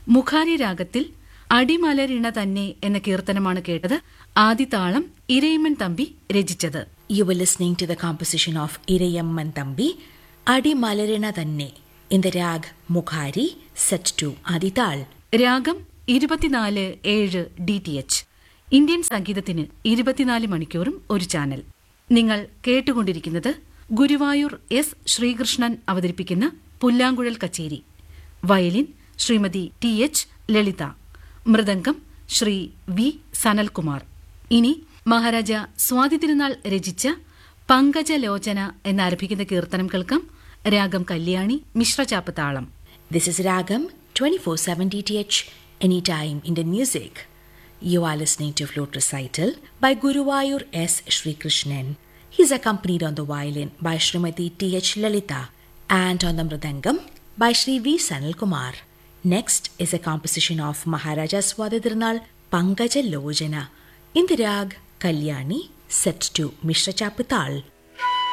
മുഖാരി രാഗത്തിൽ അടിമലരിണ തന്നെ എന്ന കീർത്തനമാണ് കേട്ടത് ആദിതാളം ഇരയിമൻ തമ്പി രചിച്ചത് You were listening to the composition of Irayamman Thambi, Adi Malarina Thanne, in the rag Mukhari, set to Adital. രാഗം ഇരുപത്തിനാല് ഏഴ് ഡി ടി എച്ച് ഇന്ത്യൻ സംഗീതത്തിന് ഇരുപത്തിനാല് മണിക്കൂറും ഒരു ചാനൽ നിങ്ങൾ കേട്ടുകൊണ്ടിരിക്കുന്നത് ഗുരുവായൂർ എസ് ശ്രീകൃഷ്ണൻ അവതരിപ്പിക്കുന്ന പുല്ലാങ്കുഴൽ കച്ചേരി violin Shrimati T H Lalitha mridangam Shri V Sanalkumar ഇനി മഹാരാജ സ്വാതി തിരുനാൾ രചിച്ച പങ്കജലോചന എന്നാരംഭിക്കുന്ന കീർത്തനം കേൾക്കാം രാഗം കല്യാണി മിശ്രചാപ്പ് താളം This is Ragam 24 7 DTH, anytime Indian music. You are listening to Flute Recital by Guruvayur S. Sri Krishnan. He is accompanied on the violin by Srimati T.H. Lalita and on the mridangam by Sri V. Sanal Kumar. Next is a composition of Maharaja Swadhidirnal Pankaja Lojana in the rag Kalyani set to Mishra Chapital.